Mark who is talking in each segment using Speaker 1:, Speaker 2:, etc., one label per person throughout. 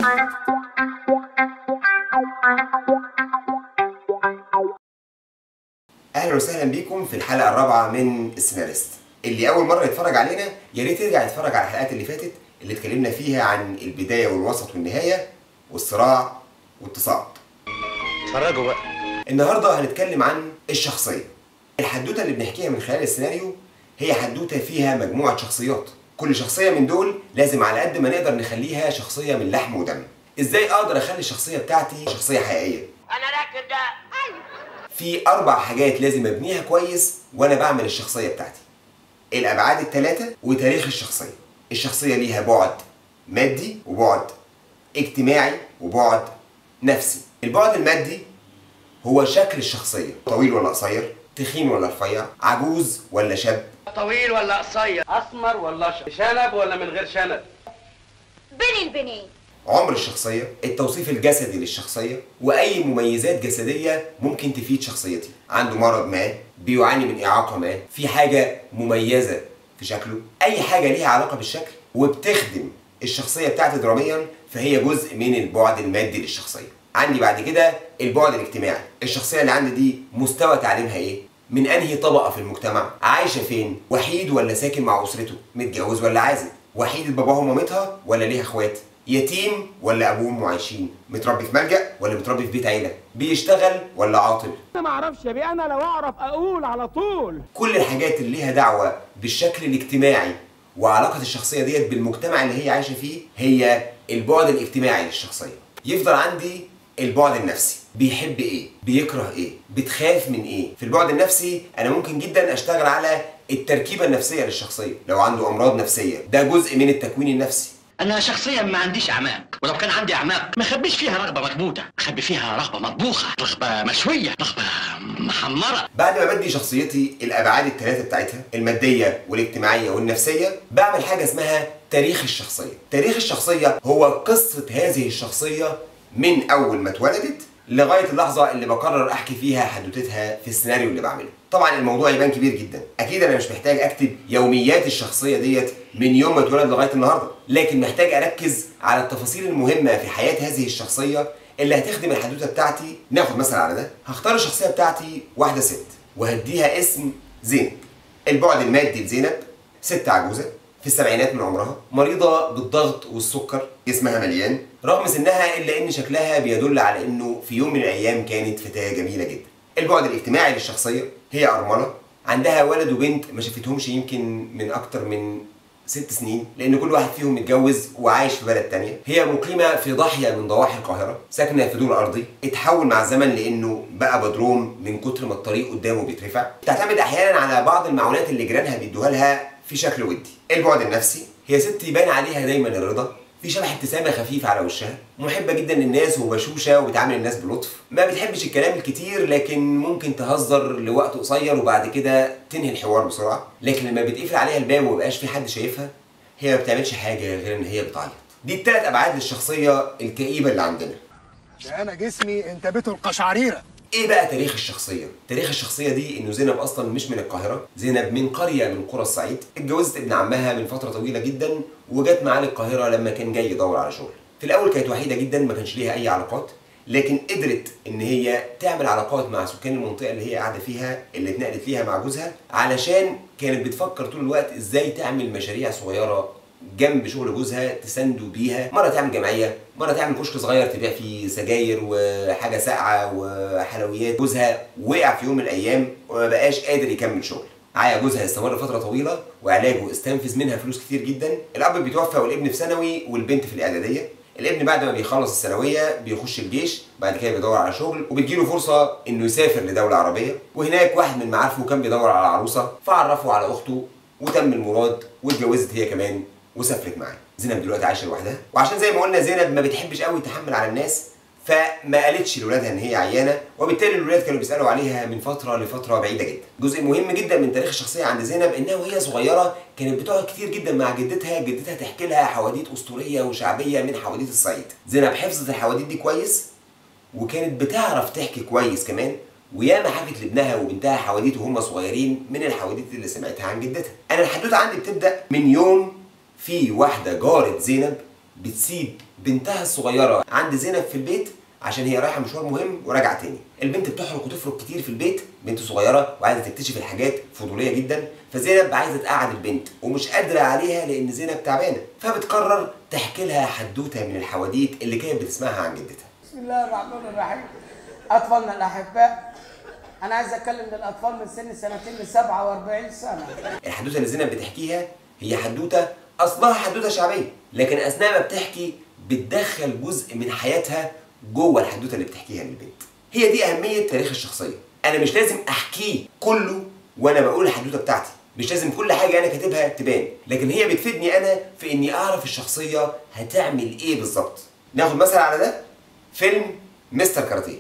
Speaker 1: اهلا وسهلا بيكم في الحلقه الرابعه من السيناريست اللي اول مره يتفرج علينا يا ريت يرجع يتفرج على الحلقات اللي فاتت اللي اتكلمنا فيها عن البدايه والوسط والنهايه والصراع والتصاعد
Speaker 2: اتفرجوا بقى
Speaker 1: النهارده هنتكلم عن الشخصيه الحدوته اللي بنحكيها من خلال السيناريو هي حدوته فيها مجموعه شخصيات كل شخصيه من دول لازم على قد ما نقدر نخليها شخصيه من لحم ودم ازاي اقدر اخلي الشخصيه بتاعتي شخصيه حقيقيه
Speaker 3: انا راكب ده
Speaker 1: في اربع حاجات لازم ابنيها كويس وانا بعمل الشخصيه بتاعتي الابعاد الثلاثه وتاريخ الشخصيه الشخصيه ليها بعد مادي وبعد اجتماعي وبعد نفسي البعد المادي هو شكل الشخصيه طويل ولا قصير تخين ولا رفيع عجوز ولا شاب
Speaker 3: طويل ولا قصير اسمر ولا اشقر شنب ولا من غير شنب
Speaker 4: بين البنين
Speaker 1: عمر الشخصية، التوصيف الجسدي للشخصية، وأي مميزات جسدية ممكن تفيد شخصيتي، عنده مرض ما، بيعاني من إعاقة ما، في حاجة مميزة في شكله، أي حاجة ليها علاقة بالشكل وبتخدم الشخصية بتاعتي دراميا فهي جزء من البعد المادي للشخصية. عندي بعد كده البعد الاجتماعي، الشخصية اللي عندي دي مستوى تعليمها إيه؟ من أنهي طبقة في المجتمع؟ عايشة فين؟ وحيد ولا ساكن مع أسرته؟ متجوز ولا عازب؟ وحيد باباها ومامتها ولا ليها اخوات؟ يتيم ولا ابوه وامه عايشين متربي في ملجأ ولا متربي في بيت عيلة بيشتغل ولا عاطل
Speaker 5: انا ما اعرفش يا بيه انا لو اعرف اقول على طول
Speaker 1: كل الحاجات اللي ليها دعوة بالشكل الاجتماعي وعلاقة الشخصية ديت بالمجتمع اللي هي عايشة فيه هي البعد الاجتماعي للشخصية يفضل عندي البعد النفسي بيحب ايه بيكره ايه بتخاف من ايه في البعد النفسي انا ممكن جدا اشتغل على التركيبة النفسية للشخصية لو عنده امراض نفسية ده جزء من التكوين النفسي
Speaker 2: انا شخصيا ما عنديش اعماق ولو كان عندي اعماق ما اخبيش فيها رغبه مكبوته اخبي فيها رغبه مطبوخه رغبه مشويه رغبه محمره
Speaker 1: بعد ما بدي شخصيتي الابعاد الثلاثه بتاعتها الماديه والاجتماعيه والنفسيه بعمل حاجه اسمها تاريخ الشخصيه تاريخ الشخصيه هو قصه هذه الشخصيه من اول ما اتولدت لغايه اللحظه اللي بقرر احكي فيها حدوتتها في السيناريو اللي بعمله طبعا الموضوع يبان كبير جدا اكيد انا مش محتاج اكتب يوميات الشخصيه ديت من يوم ما اتولد لغايه النهارده لكن محتاج اركز على التفاصيل المهمه في حياه هذه الشخصيه اللي هتخدم الحدوته بتاعتي ناخد مثلا على ده هختار الشخصيه بتاعتي واحده ست وهديها اسم زينب البعد المادي لزينب ست عجوزه في السبعينات من عمرها مريضة بالضغط والسكر جسمها مليان رغم سنها إلا إن شكلها بيدل على إنه في يوم من الأيام كانت فتاة جميلة جدا البعد الاجتماعي للشخصية هي أرملة عندها ولد وبنت ما شافتهمش يمكن من أكتر من ست سنين لأن كل واحد فيهم متجوز وعايش في بلد تانية هي مقيمة في ضاحية من ضواحي القاهرة ساكنة في دور أرضي اتحول مع الزمن لأنه بقى بدروم من كتر ما الطريق قدامه بيترفع تعتمد أحيانا على بعض المعونات اللي جيرانها بيدوها لها في شكل ودي البعد النفسي هي ست يبان عليها دايما الرضا في شبه ابتسامه خفيفه على وشها محبه جدا للناس وبشوشه وبتعامل الناس بلطف ما بتحبش الكلام الكتير لكن ممكن تهزر لوقت قصير وبعد كده تنهي الحوار بسرعه لكن لما بيتقفل عليها الباب ومبقاش في حد شايفها هي ما بتعملش حاجه غير ان هي بتعيط دي الثلاث ابعاد للشخصيه الكئيبه اللي عندنا
Speaker 6: ده انا جسمي انتابته القشعريره
Speaker 1: ايه بقى تاريخ الشخصيه تاريخ الشخصيه دي انه زينب اصلا مش من القاهره زينب من قريه من قرى الصعيد اتجوزت ابن عمها من فتره طويله جدا وجت معاه للقاهره لما كان جاي يدور على شغل في الاول كانت وحيده جدا ما كانش ليها اي علاقات لكن قدرت ان هي تعمل علاقات مع سكان المنطقه اللي هي قاعده فيها اللي اتنقلت ليها مع جوزها علشان كانت بتفكر طول الوقت ازاي تعمل مشاريع صغيره جنب شغل جوزها تساندوا بيها مره تعمل جمعيه مره تعمل كشك صغير تبيع فيه سجاير وحاجه ساقعه وحلويات جوزها وقع في يوم من الايام وما بقاش قادر يكمل شغل عيا جوزها استمر فتره طويله وعلاجه استنفذ منها فلوس كتير جدا الاب بيتوفى والابن في ثانوي والبنت في الاعداديه الابن بعد ما بيخلص الثانويه بيخش الجيش بعد كده بيدور على شغل وبتجيله فرصه انه يسافر لدوله عربيه وهناك واحد من معارفه كان بيدور على عروسه فعرفه على اخته وتم المراد واتجوزت هي كمان وسافرت معاه زينب دلوقتي عايشه لوحدها وعشان زي ما قلنا زينب ما بتحبش قوي تحمل على الناس فما قالتش لاولادها ان هي عيانه وبالتالي الولاد كانوا بيسالوا عليها من فتره لفتره بعيده جدا جزء مهم جدا من تاريخ الشخصيه عند زينب انها وهي صغيره كانت بتقعد كتير جدا مع جدتها جدتها تحكي لها حواديت اسطوريه وشعبيه من حواديت الصعيد زينب حفظت الحواديت دي كويس وكانت بتعرف تحكي كويس كمان وياما حكت لابنها وبنتها حواديت وهم صغيرين من الحواديت اللي سمعتها عن جدتها انا الحدوته عندي بتبدا من يوم في واحده جاره زينب بتسيب بنتها الصغيره عند زينب في البيت عشان هي رايحه مشوار مهم وراجعه تاني البنت بتحرق وتفرق كتير في البيت بنت صغيره وعايزه تكتشف الحاجات فضوليه جدا فزينب عايزه تقعد البنت ومش قادره عليها لان زينب تعبانه فبتقرر تحكي لها حدوته من الحواديت اللي كانت بتسمعها عن جدتها
Speaker 3: بسم الله الرحمن الرحيم اطفالنا الاحباء انا عايز اتكلم للاطفال من سن سنتين ل 47 سنه
Speaker 1: الحدوته اللي زينب بتحكيها هي حدوته اصلها حدوته شعبيه لكن اثناء ما بتحكي بتدخل جزء من حياتها جوه الحدوته اللي بتحكيها للبنت هي دي اهميه تاريخ الشخصيه انا مش لازم احكيه كله وانا بقول الحدوته بتاعتي مش لازم كل حاجه انا كاتبها تبان لكن هي بتفيدني انا في اني اعرف الشخصيه هتعمل ايه بالظبط ناخد مثل على ده فيلم مستر كاراتيه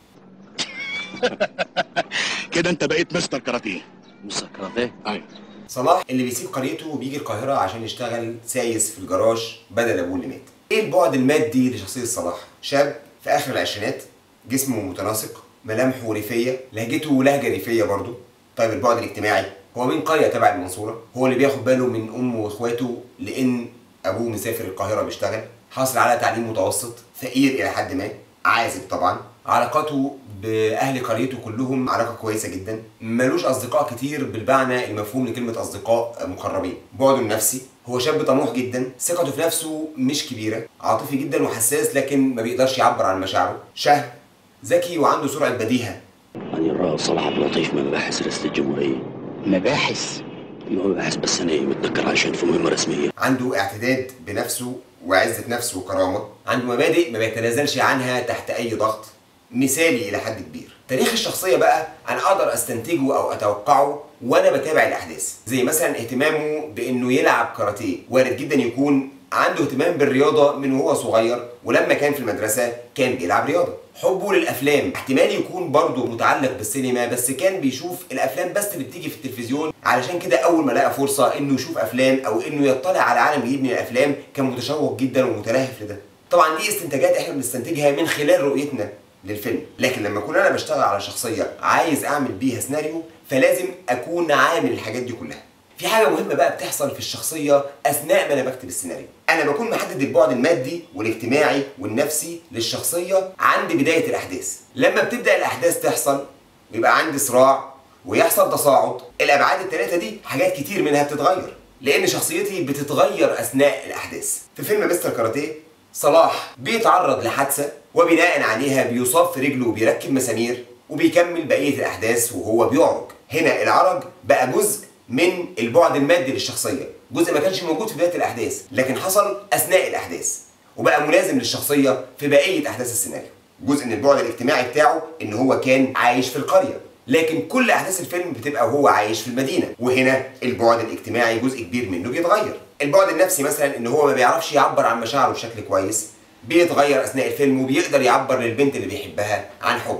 Speaker 2: كده انت بقيت مستر كاراتيه
Speaker 7: مستر كاراتيه
Speaker 2: ايوه
Speaker 1: صلاح اللي بيسيب قريته وبيجي القاهرة عشان يشتغل سايس في الجراج بدل أبوه اللي مات. إيه البعد المادي لشخصية صلاح؟ شاب في آخر العشرينات جسمه متناسق ملامحه ريفية لهجته لهجة ريفية برضه طيب البعد الاجتماعي هو من قرية تبع المنصورة هو اللي بياخد باله من أمه وإخواته لأن أبوه مسافر القاهرة بيشتغل حاصل على تعليم متوسط فقير إلى حد ما عازب طبعا علاقاته باهل قريته كلهم علاقه كويسه جدا ملوش اصدقاء كتير بالمعنى المفهوم لكلمه اصدقاء مقربين بعده النفسي هو شاب طموح جدا ثقته في نفسه مش كبيره عاطفي جدا وحساس لكن ما بيقدرش يعبر عن مشاعره شهم ذكي وعنده سرعه بديهه
Speaker 7: أنا الرائد صلاح عبد اللطيف من مباحث رئاسة الجمهورية
Speaker 2: مباحث
Speaker 7: مباحث بس أنا متذكر عشان في مهمة رسمية
Speaker 1: عنده اعتداد بنفسه وعزة نفس وكرامة عنده مبادئ ما بيتنازلش عنها تحت أي ضغط مثالي إلى حد كبير تاريخ الشخصية بقى أنا أقدر أستنتجه أو أتوقعه وأنا بتابع الأحداث زي مثلا اهتمامه بإنه يلعب كاراتيه وارد جدا يكون عنده اهتمام بالرياضة من وهو صغير ولما كان في المدرسة كان بيلعب رياضة حبه للأفلام احتمال يكون برضه متعلق بالسينما بس كان بيشوف الأفلام بس اللي بتيجي في التلفزيون علشان كده أول ما لقى فرصة إنه يشوف أفلام أو إنه يطلع على عالم جديد من الأفلام كان متشوق جدا ومتلهف لده طبعا دي استنتاجات احنا بنستنتجها من خلال رؤيتنا للفيلم لكن لما اكون انا بشتغل على شخصيه عايز اعمل بيها سيناريو فلازم اكون عامل الحاجات دي كلها في حاجه مهمه بقى بتحصل في الشخصيه اثناء ما انا بكتب السيناريو انا بكون محدد البعد المادي والاجتماعي والنفسي للشخصيه عند بدايه الاحداث لما بتبدا الاحداث تحصل ويبقى عندي صراع ويحصل تصاعد الابعاد الثلاثه دي حاجات كتير منها بتتغير لان شخصيتي بتتغير اثناء الاحداث في فيلم مستر كاراتيه صلاح بيتعرض لحادثه وبناء عليها بيصاب في رجله وبيركب مسامير وبيكمل بقيه الاحداث وهو بيعرج هنا العرج بقى جزء من البعد المادي للشخصيه جزء ما كانش موجود في بدايه الاحداث لكن حصل اثناء الاحداث وبقى ملازم للشخصيه في بقيه احداث السيناريو جزء من البعد الاجتماعي بتاعه ان هو كان عايش في القريه لكن كل احداث الفيلم بتبقى وهو عايش في المدينه وهنا البعد الاجتماعي جزء كبير منه بيتغير البعد النفسي مثلا ان هو ما بيعرفش يعبر عن مشاعره بشكل كويس بيتغير اثناء الفيلم وبيقدر يعبر للبنت اللي بيحبها عن حب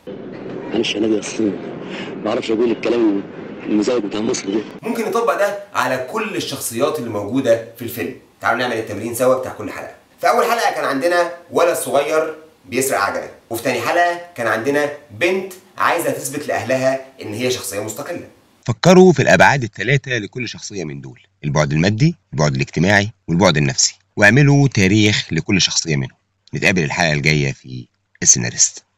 Speaker 7: معلش أنا أصلا ما بعرفش أقول الكلام المزاج بتاع مصر ده
Speaker 1: ممكن نطبق ده على كل الشخصيات اللي موجوده في الفيلم تعالوا نعمل التمرين سوا بتاع كل حلقه في اول حلقه كان عندنا ولد صغير بيسرق عجله وفي تاني حلقه كان عندنا بنت عايزه تثبت لاهلها ان هي شخصيه مستقله
Speaker 8: فكروا في الأبعاد الثلاثة لكل شخصية من دول البعد المادي البعد الاجتماعي والبعد النفسي واعملوا تاريخ لكل شخصية منهم نتقابل الحلقة الجاية في السيناريست